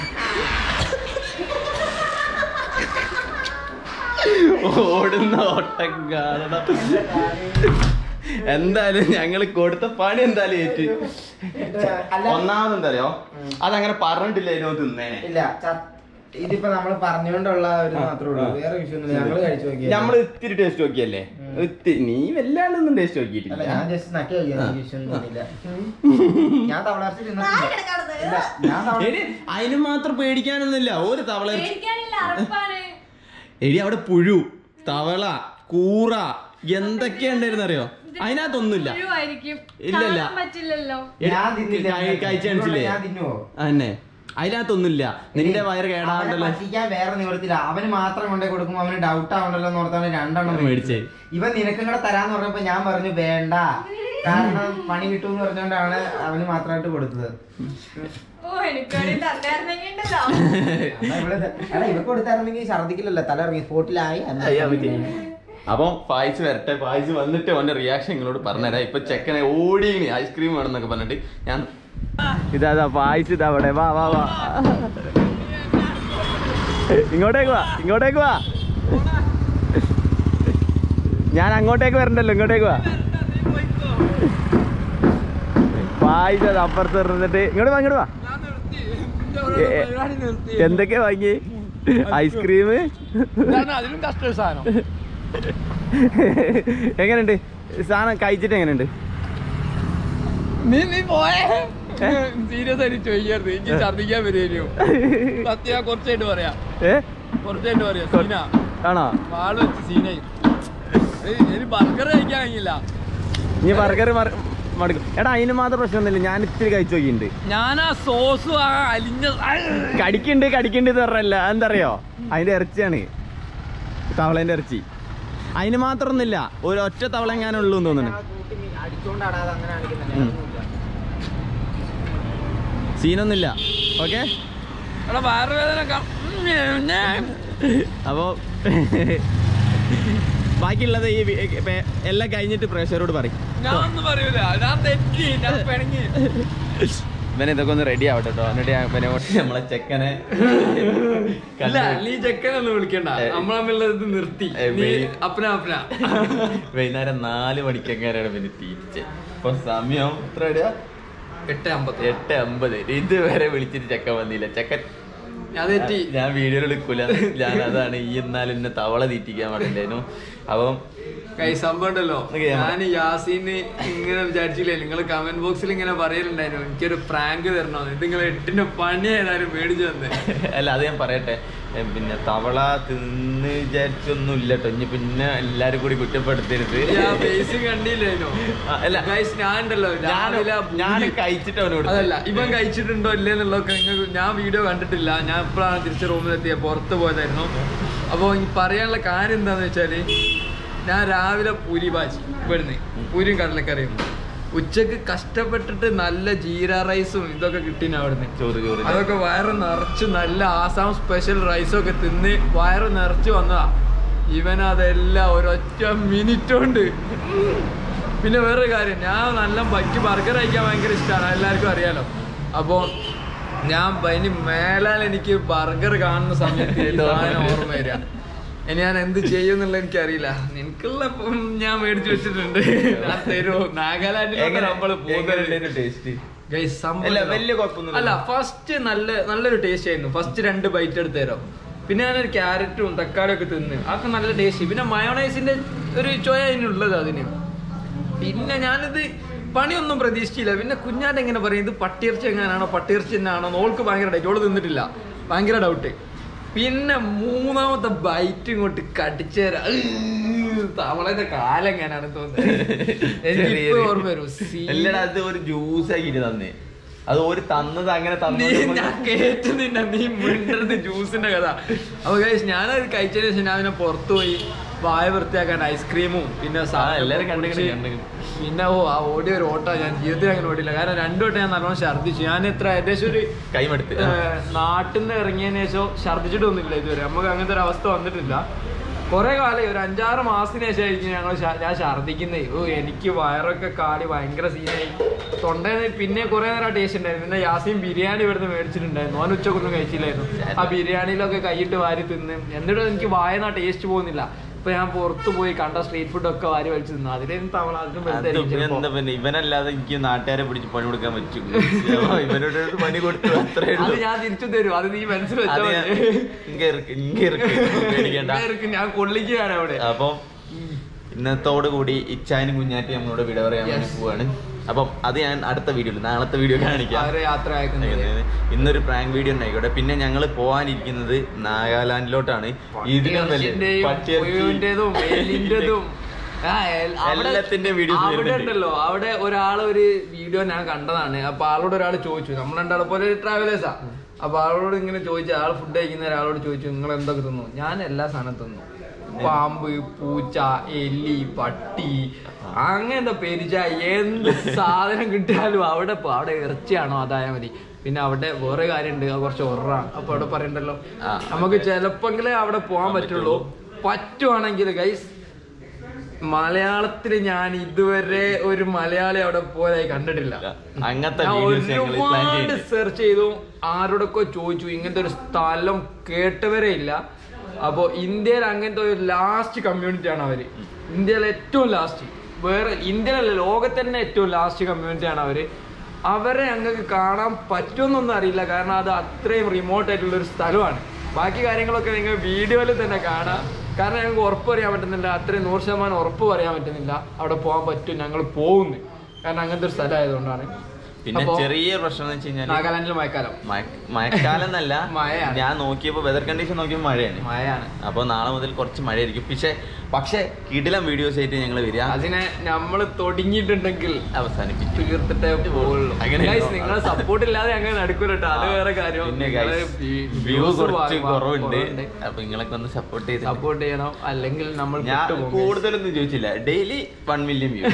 ഓടുന്ന ഓട്ടം കാണണം എന്തായാലും ഞങ്ങള് കൊടുത്ത പണി എന്തായാലും ഏറ്റു അല്ല ഒന്നാമത് എന്താ അറിയോ അതങ്ങനെ പറഞ്ഞിട്ടില്ല ഇതിനോ തിന്നേനെ ഇല്ല ച- ഇതിപ്പോ നമ്മള് പറഞ്ഞുകൊണ്ടുള്ള ഒരു മാത്രമേ ഉള്ളൂ വേറെ വിഷയമൊന്നുമില്ല ഞങ്ങള് കഴിച്ചു നോക്കിയാ നമ്മള് ഇത്തിരി ടേസ്റ്റ് നോക്കിയല്ലേ ഇത്തി- നീ വല്ലാണ്ടൊന്നും ടേസ്റ്റ് അല്ല നോക്കിയിട്ടില്ല ഞാൻ ജസ്റ്റ് നക്കി കഴിക്കാൻ വിഷയമൊന്നുമില്ല ഞാൻ തവളർച്ച നാളെ കിടക്കാണത്. ഇല്ല ഞാൻ തവള എടി അതിന് മാത്രം പേടിക്കാനൊന്നുമില്ല ഒരു തവള പേടിക്കാനില്ല അറപ്പാണ് എടി അവിടെ പുഴു തവള കൂറ എന്തൊക്കെയുണ്ടായിരുന്നു അറിയോ അതിനകത്തൊന്നുമില്ല പുഴുവായിരിക്കും ഇല്ല, ഇല്ല. കാണാൻ പറ്റില്ലല്ലോ എടി, ഞാൻ തിന്നില്ല കഴി- കഴിച്ച് കാണിച്ചില്ലേ? ഞാൻ തിന്നുവോ അന്നെ അതിനകത്തൊന്നുമില്ല നിന്റെ വയറ് അവനെ കേടാണ്ടല്ലോ പറ്റിക്കാൻ വേറെ നിവർത്തില്ല അവന് മാത്രം കൊണ്ടേ കൊടുക്കുമ്പോ അവന് ഡൗട്ട് ആവണ്ടല്ലോ എന്ന് ഓർത്താണ് രണ്ടെണ്ണം മേടിച്ചേ. ഇവൻ നിനക്കും കൂടെ തരാന്ന് പറഞ്ഞപ്പോ ഞാൻ പറഞ്ഞു വേണ്ട കാരണം പണി കിട്ടുമെന്ന് പറഞ്ഞുകൊണ്ടാണ് അവന് മാത്രമായിട്ട് കൊടുത്തത് ഓ എനിക്കടി തന്നായിരുന്നെങ്കിൽ ഉണ്ടല്ലോ എന്നാ ഇവിടെ ത- എടാ ഇവക്ക് കൊടുത്തായിരുന്നെങ്കിൽ ഛർദിക്കില്ലല്ലോ തല ഇറങ്ങി സ്പോട്ടിലായി അയ്യാ പറ്റി. അപ്പം പായസ് വരട്ടെ പായസ് വന്നിട്ട് അവന്റെ റിയാക്ഷൻ നിങ്ങളോട് പറഞ്ഞുതരാം ഇപ്പൊ ചെക്കനെ ഓടിയിനി ഐസ്ക്രീം വേണമെന്നൊക്കെ പറഞ്ഞിട്ട് ഞാൻ ഇതാ പായസ് ഇതാ അവിടെ വാ വാ വാ ഇങ്ങോട്ടേക്ക് വാ ഇങ്ങോട്ടേക്ക് വാ ഞാൻ അങ്ങോട്ടേക്ക് വരണ്ടല്ലോ ഇങ്ങോട്ടേക്ക് വാ പായസ് അത് അപ്പുറത്ത് ഇരുന്നിട്ട് ഇങ്ങോട്ട് വാ ഇങ്ങോട്ട് വാ എ- എ- എന്തൊക്കെയാ വാങ്ങി ഐസ്ക്രീം അതിലും കഷ്ട സാധനം എങ്ങനെയുണ്ട് സാധനം കഴിച്ചിട്ട് എങ്ങനെയുണ്ട് നീ നീ പോയേ സീരിയസ് ആയിട്ട് ചോദിക്കരുത് എനിക്ക് ഛർദിക്കാൻ വരുമല്ലോ സത്യ കുറച്ചായിട്ട് പറയാം ഏ കുറച്ചായിട്ട് പറയാം സീന ആണോ വാള് വെച്ച് സീനായി എനിക്ക് ബർഗർ കഴിക്കാൻ കഴിഞ്ഞില്ല ഇനി ബർഗർ മടുക്കും എടാ അതിന് മാത്രം പ്രശ്നമൊന്നുമില്ല ഞാൻ ഇത്തിരി കഴിച്ചു നോക്കിയിട്ടുണ്ട് ഞാൻ ആ സോസ് ആ അലിഞ്ഞ കടിക്കുണ്ട് കടിക്കുണ്ട് എന്ന് പറഞ്ഞല്ല എന്തറിയോ അതിന്റെ ഇറച്ചിയാണ് തവളേന്റെ ഇറച്ചി അതിന് മാത്രമൊന്നുമില്ല ഒരു ഒറ്റ തവള എങ്ങാനും ഉള്ളൂ എന്ന് തോന്നുന്നു കൂട്ടി മീ- അടിച്ചോണ്ടാടാ അത് അങ്ങനെ കാണിക്കുന്നില്ല ഉം. അതൊന്നുമില്ല. സീനൊന്നുമില്ല ഓക്കെ എടാ വയറുവേദന ക- ഞാൻ അപ്പോ ബാക്കിയുള്ളത് ഈ വി- പേ- എല്ലാം കഴിഞ്ഞിട്ട് പ്രേക്ഷകരോട് പറയും ഞാൻ ഒന്നും പറയൂല ഞാൻ തെറ്റി ഞാൻ പിണങ്ങി ഇവനെ ഇതൊക്കെ ഒന്ന് റെഡി ആവട്ടെ കേട്ടോ എന്നിട്ട് ഞാൻ ഇവനെ കൊണ്ട് നമ്മളെ ചെക്കനെ ഇല്ല നീ ചെക്കനൊന്നും വിളിക്കണ്ട ഏ. നമ്മൾ തമ്മിലുള്ള ഇത് നിർത്തി ഏ, നീ വെയി- അപ്പന അപ്പന വൈകുന്നേരം നാല് മണിക്കെങ്ങനെയാണ് പിന്നെ തിരിച്ച് ഇപ്പൊ സമയം എത്ര ഇടുക? എട്ട് അമ്പത്തി എട്ട് അമ്പത് ഇതുവരെ വിളിച്ചിട്ട് ചെക്കൻ വന്നില്ല ചെക്കൻ ഞാൻ തെറ്റി ഞാൻ വീഡിയോയിൽ എടുക്കൂല ഞാൻ അതാണ് ഈ എന്നാലും എന്നെ തവള തീറ്റിക്കാൻ പാടില്ലേനു അപ്പം കൈ സംഭവം ഉണ്ടല്ലോ ഓക്കേ, ഞാൻ- ഞാൻ യാസീന് ഇങ്ങനെ വിചാരിച്ചില്ലേ നിങ്ങൾ കമന്റ് ബോക്സിൽ ഇങ്ങനെ പറയലുണ്ടായിരുന്നു എനിക്കൊരു പ്രാങ്ക് തരണോന്ന് ഇത് നിങ്ങൾ എട്ടിന്റെ പണി ഏതായാലും മേടിച്ചു തന്നെ അല്ല അത് ഞാൻ പറയട്ടെ ഏ, പിന്നെ തവള തിന്ന് വിചാരിച്ചൊന്നും ഇല്ല കേട്ടോ ഇനി പിന്നെ എല്ലാരും കൂടി കുറ്റപ്പെടുത്തരുത് ഞാൻ ബേസ് കണ്ടില്ലേനോ ആ, അല്ല. ഗൈസ് ഞാൻ ഉണ്ടല്ലോ രാവിലെ ആ ഞാൻ ബൂരി- കഴിച്ചിട്ട് അവനോട് അതല്ല ഇവൻ കഴിച്ചിട്ടുണ്ടോ ഇല്ലേ എന്നുള്ളതൊക്കെ നിങ്ങൾക്ക് ഞാൻ വീഡിയോ കണ്ടിട്ടില്ല ഞാൻ ഇപ്പോഴാണ് തിരിച്ച് റൂമിലെത്തിയ പുറത്ത് പോയതായിരുന്നു അപ്പോൾ ഈ പറയാനുള്ള കാര്യം എന്താന്ന് വെച്ചാല് ഞാൻ രാവിലെ പൂരി ബാജി ഇവിടുന്ന് പൂരിയും കടലക്കറിയും ഉച്ചക്ക് കഷ്ടപ്പെട്ടിട്ട് നല്ല ജീര റൈസും ഇതൊക്കെ കിട്ടീന് അവിടുന്ന് ചോറ് ചോറ് അതൊക്കെ വയറ് നിറച്ച് നല്ല ആസാം സ്പെഷ്യൽ റൈസൊക്കെ തിന്ന് വയറ് നിറച്ച് വന്നതാ ഇവൻ അതെല്ലാം ഒരൊറ്റ മിനിറ്റ് കൊണ്ട് പിന്നെ വേറൊരു കാര്യം ഞാൻ നല്ല പറ്റി ബർഗർ കഴിക്കാൻ ഭയങ്കര ഇഷ്ടമാണ് എല്ലാവർക്കും അറിയാലോ അപ്പോൾ ഞാൻ ഇനി മേലാൽ എനിക്ക് ബർഗർ കാണുന്ന സമയത്ത് ഈ സാധനം ഓർമ്മ വരിക ഇനി ഞാൻ എന്ത് ചെയ്യും എന്നുള്ളത് എനിക്കറിയില്ല നിനക്കുള്ള ഇപ്പം ഞാൻ മേടിച്ചു വെച്ചിട്ടുണ്ട് ഞാൻ തരുമോ നാഗാലാൻഡിലാണ് നമ്മള് പോകുന്നത് ടേസ്റ്റ് Guys, സംഭവം അല്ല, ഉണ്ടല്ലോ. വലിയ കുഴപ്പമൊന്നുമില്ല. അല്ല ഫസ്റ്റ് നല്ല നല്ലൊരു ടേസ്റ്റ് ആയിരുന്നു ഫസ്റ്റ് രണ്ട് ബൈറ്റ് എടുത്ത് തരാം പിന്നെ ഞാനൊരു ക്യാരറ്റും തക്കാളിയും ഒക്കെ തിന്ന് അതൊക്കെ നല്ല ടേസ്റ്റ് പിന്നെ മയോണൈസിന്റെ ഒരു ചോയ അതിനുള്ളത് അതിന് പിന്നെ ഞാനിത് പണിയൊന്നും പ്രതീക്ഷിച്ചില്ല പിന്നെ കുഞ്ഞാൻ്റെ എങ്ങനെ പറയും ഇത് പട്ടിയിറച്ചി എങ്ങനെയാണോ പട്ടിയിറച്ചി തന്നെയാണോ ഓൾക്ക് ഭയങ്കര ഡൗട്ട് ഓള് തിന്നിട്ടില്ല ഭയങ്കര ഡൗട്ട് പിന്നെ മൂന്നാമത്തെ ബൈറ്റ് ഇങ്ങോട്ട് കടിച്ചേരാ തവളന്റെ കാലം എങ്ങനെയാണ് തോന്നുന്നത് എനിക്ക് ഇപ്പൊ ഓർമ്മ വരും സീ- അല്ലടാ അത് ഒരു ജ്യൂസ് ആക്കിട്ട് തന്നേ അത് ഒരു തന്നത് അങ്ങനെ നീ തന്നു ഞാൻ കേട്ടുന്നില്ല നീ മിണ്ടരുത് ജ്യൂസിന്റെ കഥ അപ്പൊ ഗൈസ് ഞാനത് കഴിച്ചതിന് ശേഷം ഞാൻ പിന്നെ പുറത്തു പോയി വായ വൃത്തിയാക്കാൻ ഐസ്ക്രീമും പിന്നെ സാധനം എല്ലാരും കണ്ടിക്കണ്, കുടിച്ച് കണ്ടിക്കണ്. പിന്നെ ഓ ആ ഓടിയ ഒരു ഓട്ടോ ഞാൻ ജീവിതത്തിൽ അങ്ങനെ ഓടിയില്ല കാരണം രണ്ടു വട്ടം ഞാൻ നല്ലോണം ഛർദ്ദിച്ചു ഞാൻ എത്ര ഏകദേശം ഒരു കൈമെടുത്ത് ഏഹ്, നാട്ടിൽ നിന്ന് ഇറങ്ങിയതിന് ശേഷം ഛർദ്ദിച്ചിട്ടൊന്നുമില്ല ഇതുവരെ നമുക്ക് അങ്ങനത്തെ ഒരു അവസ്ഥ വന്നിട്ടില്ല കുറെ കാലം ഒരു അഞ്ചാറ് മാസത്തിന് ശേഷമായിരിക്കും ഞങ്ങൾ ശ- ഞാൻ ഛർദ്ദിക്കുന്നത് ഓ എനിക്ക് വയറൊക്കെ കാടി ഭയങ്കര സീനായി തൊണ്ടയിൽ പിന്നെ കുറെ നേരം ടേസ്റ്റ് ഉണ്ടായിരുന്നു പിന്നെ യാസീൻ ബിരിയാണി ഇവിടുന്ന് മേടിച്ചിട്ടുണ്ടായിരുന്നു ഓൻ ഉച്ചക്കൊന്നും കഴിച്ചില്ലായിരുന്നു ആ ബിരിയാണിയിലൊക്കെ കൈയിട്ട് വാരി തിന്ന് എന്നിട്ടും എനിക്ക് വായന ടേസ്റ്റ് പോകുന്നില്ല ഇപ്പൊ ഞാൻ പുറത്ത് പോയി കണ്ട സ്ട്രീറ്റ് ഫുഡ് ഒക്കെ വാരി വലിച്ചു തിന്നു അതിലും തവണ അതിലും അത് പിന്നെ എന്താ പിന്നെ ഇവനല്ലാതെ എനിക്ക് നാട്ടുകാരെ പിടിച്ച് പണി കൊടുക്കാൻ പറ്റും ഇവനോട് ഒരു പണി കൊടുത്തു അത്രേ അത് ഉള്ളൂ ഞാൻ തിരിച്ചു തരും അത് നീ മനസ്സിൽ അത് വെച്ചാൽ ഞാൻ- മതി ഇങ്ങ ഇருக்கு, ഇങ്ങ ഇருக்கு. പേടിക്കണ്ട ഇവർക്ക് ഞാൻ കൊള്ളിക്കുകയാണ് അവിടെ അപ്പം ഇന്നത്തോടു കൂടി ഇച്ചാനും കുഞ്ഞാറ്റി നമ്മളോട് വിട പറയാൻ വേണ്ടി Yes. പോവാണ് അപ്പം അത് ഞാൻ അടുത്ത വീഡിയോയിൽ നാളത്തെ വീഡിയോ കാണിക്കാം അവരെ യാത്ര അയക്കുന്നത് ഇന്നൊരു പ്രാങ്ക് വീഡിയോ ഉണ്ടായിക്കോട്ടെ പിന്നെ ഞങ്ങൾ പോകാനിരിക്കുന്നത് നാഗാലാൻഡിലോട്ടാണ് ഇതിനും വലിയ പട്ടിയിറച്ചിന്റെയും പട്ടിയിറച്ചി പുഴുവിന്റേതും എലിന്റേതും ആ, എൽ- അവിടെ- എല്ലാത്തിന്റെയും videos അവിടെ വരുന്നുണ്ട്. ഉണ്ടല്ലോ അവിടെ ഒരാൾ ഒരു വീഡിയോ ഞാൻ കണ്ടതാണ് അപ്പൊ ആളോട് ഒരാൾ ചോദിച്ചു നമ്മൾ രണ്ടാളെ പോലെ ട്രാവലേഴ്സാ അപ്പൊ ആളോട് ഇങ്ങനെ ചോദിച്ചു ആൾ ഫുഡ് കഴിക്കുന്ന ഒരാളോട് ചോദിച്ചു നിങ്ങൾ എന്തൊക്കെ തിന്നു ഞാൻ എല്ലാ സാധനം തിന്നു പാമ്പ് പൂച്ച എലി പട്ടി അങ്ങനത്തെ പെരിച്ച എന്ത് സാധനം കിട്ടിയാലും അവിടെ പോ അവിടെ ഇറച്ചിയാണോ അതായാൽ മതി പിന്നെ അവിടെ വേറെ കാര്യമുണ്ട് അത് കുറച്ച് ഉററാണ് അപ്പൊ അവിടെ പറയണ്ടല്ലോ ആ, നമുക്ക് ചിലപ്പെങ്കിലേ അവിടെ പോകാൻ പറ്റുള്ളൂ പറ്റുവാണെങ്കിൽ ഗൈസ് മലയാളത്തിൽ ഞാൻ ഇതുവരെ ഒരു മലയാളി അവിടെ പോയതായി കണ്ടിട്ടില്ല അങ്ങനത്തെ ഞാൻ വീഡിയോസ് ഞങ്ങൾ പ്ലാൻ ഒരുപാട് ചെയ്യുന്നുണ്ട് സെർച്ച് ചെയ്തു ആരോടൊക്കെ ചോദിച്ചു ഇങ്ങനത്തെ ഒരു സ്ഥലം കേട്ടവരേ ഇല്ല അപ്പോ ഇന്ത്യയിൽ അങ്ങനത്തെ ഒരു ലാസ്റ്റ് കമ്മ്യൂണിറ്റി ആണ് അവര് ഇന്ത്യയിലെ ഏറ്റവും ലാസ്റ്റ് വേറെ ഇന്ത്യയിലല്ല ലോകത്ത് തന്നെ ഏറ്റവും ലാസ്റ്റ് കമ്മ്യൂണിറ്റി ആണ് അവര് അവരെ ഞങ്ങൾക്ക് കാണാൻ പറ്റുമെന്നൊന്നും അറിയില്ല കാരണം അത് അത്രയും റിമോട്ട് ആയിട്ടുള്ള ഒരു സ്ഥലമാണ് ബാക്കി കാര്യങ്ങളൊക്കെ നിങ്ങൾ വീഡിയോയിൽ തന്നെ കാണാം കാരണം ഞങ്ങൾക്ക് ഉറപ്പ് പറയാൻ പറ്റുന്നില്ല അത്രയും നൂറ് ശതമാനം ഉറപ്പ് പറയാൻ പറ്റുന്നില്ല അവിടെ പോകാൻ പറ്റും ഞങ്ങൾ പോകുന്നു കാരണം അങ്ങനത്തെ ഒരു സ്ഥലമായതുകൊണ്ടാണ് പിന്നെ അപ്പോ ചെറിയ പ്രശ്നം എന്ന് വെച്ച് കഴിഞ്ഞാൽ നാഗാലാൻഡിൽ മഴക്കാലം മഴക്കാലം എന്നല്ല മഴയാണ്. ഞാൻ നോക്കിയപ്പോ വെതർ കണ്ടീഷൻ നോക്കിയപ്പോ മഴയാണ് മഴയാണ് അപ്പൊ നാളെ മുതൽ കുറച്ച് മഴയായിരിക്കും പക്ഷെ പക്ഷെ കിടിലം വീഡിയോസ് ആയിട്ട് ഞങ്ങൾ വരിക അതിനെ നമ്മൾ തുടങ്ങിയിട്ടുണ്ടെങ്കിൽ അവസാനിപ്പിക്കും തീർത്തിട്ടേ പോകുള്ളൂ അങ്ങനെ Guys, നിങ്ങളെ സപ്പോർട്ട് ഇല്ലാതെ അങ്ങനെ നടക്കൂല കേട്ടോ അത് വേറെ കാര്യം പിന്നെ നിങ്ങള് വ്യൂ views കുറച്ച് വാ- കുറവുണ്ട് കുറവുണ്ട്. അപ്പൊ നിങ്ങളൊക്കെ ഒന്ന് സപ്പോർട്ട് ചെയ്ത് സപ്പോർട്ട് ചെയ്യണം അല്ലെങ്കിൽ നമ്മൾ ഞാൻ വിട്ടുപോകും. കൂടുതലൊന്നും ചോദിച്ചില്ല daily one million view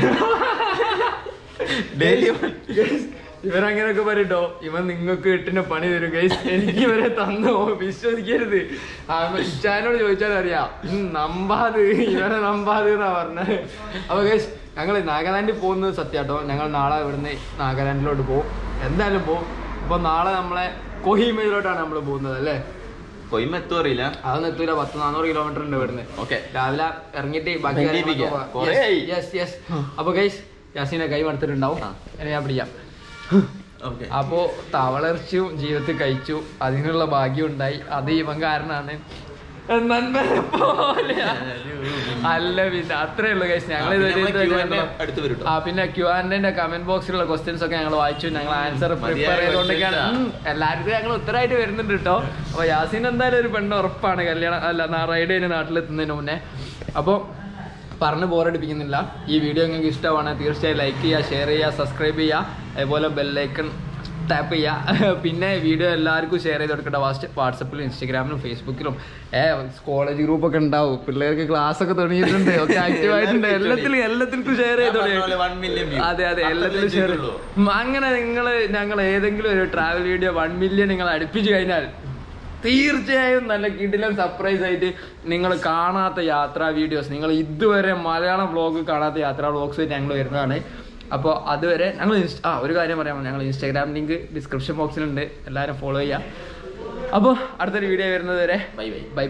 daily ഇവരങ്ങനെയൊക്കെ പറയട്ടോ ഇവൻ നിങ്ങൾക്ക് കിട്ടുന്ന പണി തരും ഗൈസ് എനിക്ക് ഇവരെ തന്നോ വിശ്വസിക്കരുത് ഇച്ചാനോട് ചോദിച്ചാൽ അറിയാം ഉം, നമ്പാത് ഇവരെ നമ്പാത് എന്നാ പറഞ്ഞത് അപ്പൊ ഗൈസ് ഞങ്ങൾ നാഗാലാൻഡിൽ പോകുന്നത് സത്യാട്ടോ ഞങ്ങൾ നാളെ ഇവിടുന്ന് നാഗാലാൻഡിലോട്ട് പോകും എന്തായാലും പോകും അപ്പൊ നാളെ നമ്മളെ കൊഹിമയിലോട്ടാണ് നമ്മൾ പോകുന്നത് അല്ലേ കൊയ്മ എത്തും അറിയില്ല അതൊന്നും എത്തൂല പത്ത് നാനൂറ് കിലോമീറ്റർ ഉണ്ട് ഇവിടുന്ന് ഓക്കെ രാവിലെ ഇറങ്ങിയിട്ട് ബാക്കി ബന്ധിപ്പിക്കുക. കുറേയായി. യെസ് യെസ് അപ്പൊ ഗൈസ് യാസീനെ കൈ മടുത്തിട്ടുണ്ടാവും എന്നെ ഞാൻ പിടിക്കാം ഓക്കെ അപ്പോ തവളർച്ചയും ജീവിതത്തിൽ കഴിച്ചു അതിനുള്ള ഭാഗ്യം ഉണ്ടായി അത് ഇവൻ കാരണമാണ് നന്മനെ പോലെയാ. അല്ല പിന്നെ അത്രേ ഉള്ളൂ ഗൈസ് ഞങ്ങൾ അടുത്ത് വരും ആ പിന്നെ ക്യു ആൻഡിന്റെ കമന്റ് ബോക്സിലുള്ള ക്വസ്റ്റ്യൻസ് ഒക്കെ ഞങ്ങൾ വായിച്ചു ഞങ്ങൾ ആൻസർ മതിയായ പ്രിപ്പയർ ചെയ്തുകൊണ്ടൊക്കെയാണ് questions ഉം, എല്ലാവർക്കും ഞങ്ങൾ ഉത്തരമായിട്ട് വരുന്നുണ്ട് കേട്ടോ അപ്പൊ യാസീൻ എന്തായാലും ഒരു പെണ്ണ് ഉറപ്പാണ് കല്യാണം അല്ല റൈഡ് കഴിഞ്ഞ് നാട്ടിലെത്തുന്നതിന് മുന്നേ അപ്പോൾ പറഞ്ഞ് ബോറടിപ്പിക്കുന്നില്ല ഈ വീഡിയോ നിങ്ങൾക്ക് ഇഷ്ടമാണ് തീർച്ചയായും ലൈക്ക് ചെയ്യുക ഷെയർ ചെയ്യുക സബ്സ്ക്രൈബ് ചെയ്യുക അതുപോലെ ബെല്ലൈക്കൺ ടാപ്പ് ചെയ്യുക പിന്നെ വീഡിയോ എല്ലാവർക്കും ഷെയർ ചെയ്ത് കൊടുക്കട്ടെ വാട്സ് വാട്സപ്പിലും ഇൻസ്റ്റാഗ്രാമിലും ഫേസ്ബുക്കിലും ഏ കോളേജ് ഗ്രൂപ്പ് ഒക്കെ ഉണ്ടാവും പിള്ളേർക്ക് ക്ലാസ് ഒക്കെ തുടങ്ങിയിട്ടുണ്ട് ഒക്കെ ആക്റ്റീവ് ആയിട്ടുണ്ട് എല്ലാത്തിലും എല്ലാത്തിനും ഷെയർ ചെയ്തോളൂ വൺ മില്യൺ വ്യൂ അതെ അതെ എല്ലാത്തിലും ഷെയർ അങ്ങനെ നിങ്ങൾ ഞങ്ങൾ ഏതെങ്കിലും ഒരു ട്രാവൽ വീഡിയോ വൺ മില്യൺ നിങ്ങൾ അടുപ്പിച്ചു കഴിഞ്ഞാൽ തീർച്ചയായും നല്ല കിടിലം സർപ്രൈസ് ആയിട്ട് നിങ്ങൾ കാണാത്ത യാത്രാ വീഡിയോസ് നിങ്ങൾ ഇതുവരെ മലയാളം വ്ളോഗ് കാണാത്ത യാത്രാ വ്ളോഗ്സ് ഞങ്ങൾ വരുന്നതാണ് അപ്പോൾ അതുവരെ ഞങ്ങൾ ഇൻസ്റ്റ ആ ഒരു കാര്യം പറയാമോ ഞങ്ങൾ ഇൻസ്റ്റാഗ്രാം ലിങ്ക് ഡിസ്ക്രിപ്ഷൻ ബോക്സിലുണ്ട് എല്ലാവരും ഫോളോ ചെയ്യുക അപ്പോൾ അടുത്തൊരു വീഡിയോ വരുന്നത് വരെ ബൈ ബൈ ബൈ